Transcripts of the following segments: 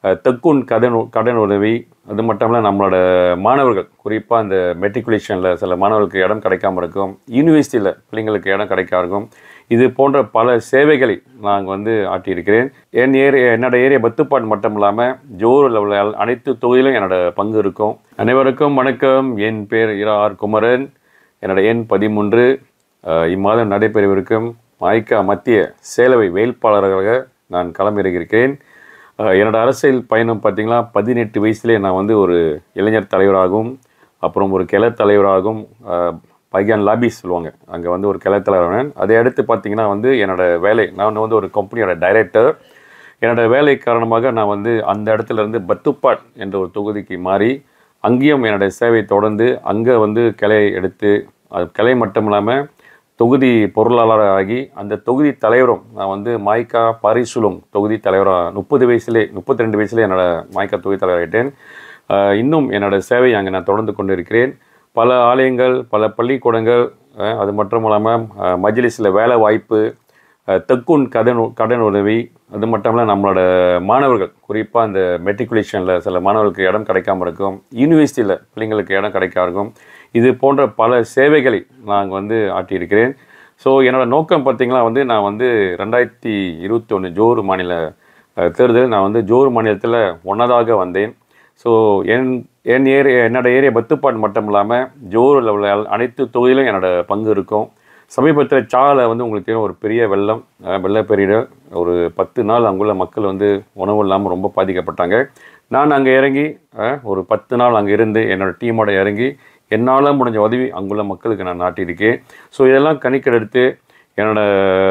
அஹ், தெக்குன் கடன் உ- கடன் உதவி அது மட்டும் இல்லாமல் நம்மளோட மாணவர்கள் குறிப்பாக இந்த மெட்ரிகுலேஷனில் சில மாணவர்களுக்கு இடம் கிடைக்காம இருக்கும் யூனிவர்சிட்டியில் பிள்ளைங்களுக்கு இடம் கிடைக்காம இருக்கும் இது போன்ற பல சேவைகளை நாங்கள் வந்து ஆட்டியிருக்கிறேன் என் ஏரியா என்னோட ஏரியா பத்துப்பாட் மட்டும் இல்லாமல் ஜோர் லெவலில் அனைத்து தொகுதியிலும் என்னோட பங்கு இருக்கும் அனைவருக்கும் வணக்கம் என் பேர் இரா ஆர் குமரன் என்னோட எண் பதிமூன்று அஹ், இம்மாதம் நடைபெறவிருக்கும் மாய்க்கா மத்திய சேலவை வேட்பாளராக நான் களமிறங்கியிருக்கிறேன் அஹ், என்னோட அரசியல் பயணம் பார்த்தீங்கன்னா பதினெட்டு வயசுலேயே நான் வந்து ஒரு இளைஞர் தலைவராகவும் அப்புறம் ஒரு கிளை தலைவராகவும் அஹ், பைகான் லாபிஸ் சொல்லுவாங்க அங்கே வந்து ஒரு கிளை தலைவரானேன் அதை அடுத்து பார்த்தீங்கன்னா வந்து என்னோட வேலை நான் வந்து ஒரு கம்பெனியோட டைரக்டர் என்னோட வேலை காரணமாக நான் வந்து அந்த இடத்துல இருந்து பத்துப்பாட் என்ற ஒரு தொகுதிக்கு மாறி அங்கேயும் என்னோட சேவை தொடர்ந்து அங்கே வந்து கிளை எடுத்து அது கிளை மட்டும் இல்லாமல் தொகுதி பொருளாளர் ஆகி அந்த தொகுதி தலைவரும் நான் வந்து மாய்க்கா பாரிசுலும் தொகுதி தலைவராக முப்பது வயசுலே முப்பத்தி ரெண்டு வயசுலேயே என்னோட மாய்க்கா தொகுதி தலைவராகிட்டேன் ஆஹ் இன்னும் என்னோட சேவை அங்கே நான் தொடர்ந்து கொண்டு இருக்கிறேன் பல ஆலயங்கள் பல பள்ளிக்கூடங்கள் ஆஹ் அது மட்டும் இல்லாமல் மஜ்லிஸில் வேலை வாய்ப்பு அஹ் தெக்குன் கடன் உ- கடன் உதவி அது மட்டும் இல்லாமல் நம்மளோட மாணவர்கள் குறிப்பாக இந்த மெட்ரிகுலேஷனில் சில மாணவர்களுக்கு இடம் கிடைக்காம இருக்கும் யூனிவர்சிட்டியில் பிள்ளைங்களுக்கு இடம் கிடைக்காம இருக்கும் இது போன்ற பல சேவைகளை நாங்கள் வந்து ஆட்டியிருக்கிறேன் ஸோ என்னோட நோக்கம் பார்த்தீங்கன்னா வந்து நான் வந்து ரெண்டாயிரத்தி இருபத்தி ஒன்று ஜோர் மாநில அஹ், தேர்தல் நான் வந்து ஜோர் மாநிலத்தில் ஒன்றதாக வந்தேன் ஸோ என் என் ஏரியா என்னோட ஏரியா பத்துப்பாட் மட்டும் இல்லாமல் ஜோர் லெவலில் அனைத்து தொகுதியிலும் என்னோட பங்கு இருக்கும் சமீபத்தில் சாலை வந்து உங்களுக்கு தெரியும் ஒரு பெரிய வெள்ளம் அஹ், வெள்ளப்பெரியர் ஒரு பத்து நாள் அங்குள்ள மக்கள் வந்து உணவு இல்லாமல் ரொம்ப பாதிக்கப்பட்டாங்க நான் அங்கே இறங்கி அஹ், ஒரு பத்து நாள் அங்கே இருந்து என்னோட டீமோட இறங்கி என்னால் முடிஞ்ச உதவி அங்குள்ள மக்களுக்கு நான் நாட்டியிருக்கேன் ஸோ இதெல்லாம் கணிக்கெடுத்து என்னோட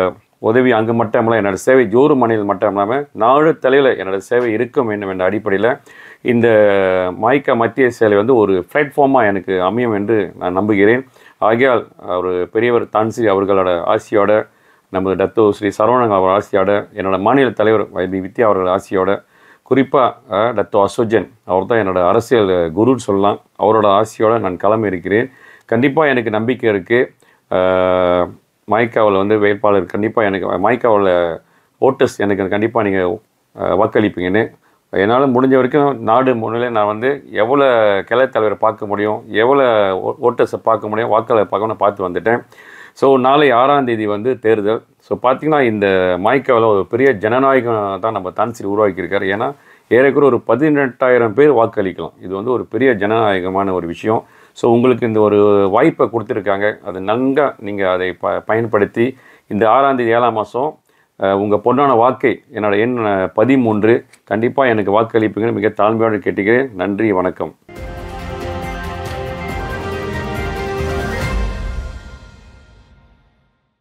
உதவி அங்கே மட்டும் இல்லாமல் என்னோட சேவை ஜோறு மாநிலம் மட்டும் இல்லாமல் நாடு தலையில் என்னோட சேவை இருக்க வேண்டும் என்ற அடிப்படையில் இந்த மாய்க்கா மத்திய சேலை வந்து ஒரு பிளாட்ஃபார்மாக எனக்கு அமையும் என்று நான் நம்புகிறேன் ஆகையால் ஒரு பெரியவர் தான்சி அவர்களோட ஆசியோட நமது டத்தோ ஸ்ரீ சரவணன் அவர் ஆசியோட என்னோட மாநில தலைவர் வைபி வித்யா அவர்கள் ஆசியோட குறிப்பாக டத்தோ அசோஜன் அவர் தான் என்னோட அரசியல் குருன்னு சொல்லலாம் அவரோட ஆசியோட நான் களம் இருக்கிறேன் கண்டிப்பாக எனக்கு நம்பிக்கை இருக்குது மாய்க்காவில் வந்து வேட்பாளர் கண்டிப்பாக எனக்கு மாய்க்காவில் ஓட்டர்ஸ் எனக்கு கண்டிப்பாக நீங்கள் வாக்களிப்பீங்கன்னு என்னால் முடிஞ்ச வரைக்கும் நாடு முன்னிலை நான் வந்து எவ்வளோ கிளை தலைவரை பார்க்க முடியும் எவ்வளோ ஓட்டர்ஸை பார்க்க முடியும் வாக்காளர் பார்க்கணும் பார்த்து வந்துட்டேன் ஸோ நாளை ஆறாம் தேதி வந்து தேர்தல் ஸோ பார்த்தீங்கன்னா இந்த மாய்க்காவில் ஒரு பெரிய ஜனநாயகம் தான் நம்ம தான்சி உருவாக்கியிருக்காரு ஏன்னா ஏறக்குறை ஒரு பதினெட்டாயிரம் பேர் வாக்களிக்கலாம் இது வந்து ஒரு பெரிய ஜனநாயகமான ஒரு விஷயம் ஸோ உங்களுக்கு இந்த ஒரு வாய்ப்பை கொடுத்துருக்காங்க அது நன்கா நீங்கள் அதை ப பயன்படுத்தி இந்த ஆறாம் தேதி ஏழாம் மாதம் உங்கள் பொண்ணான வாக்கை என்னோட எண் அஹ், பதிமூன்று கண்டிப்பாக எனக்கு வாக்களிப்புங்கன்னு மிக தாழ்மையோடு கேட்டுக்கிறேன் நன்றி வணக்கம்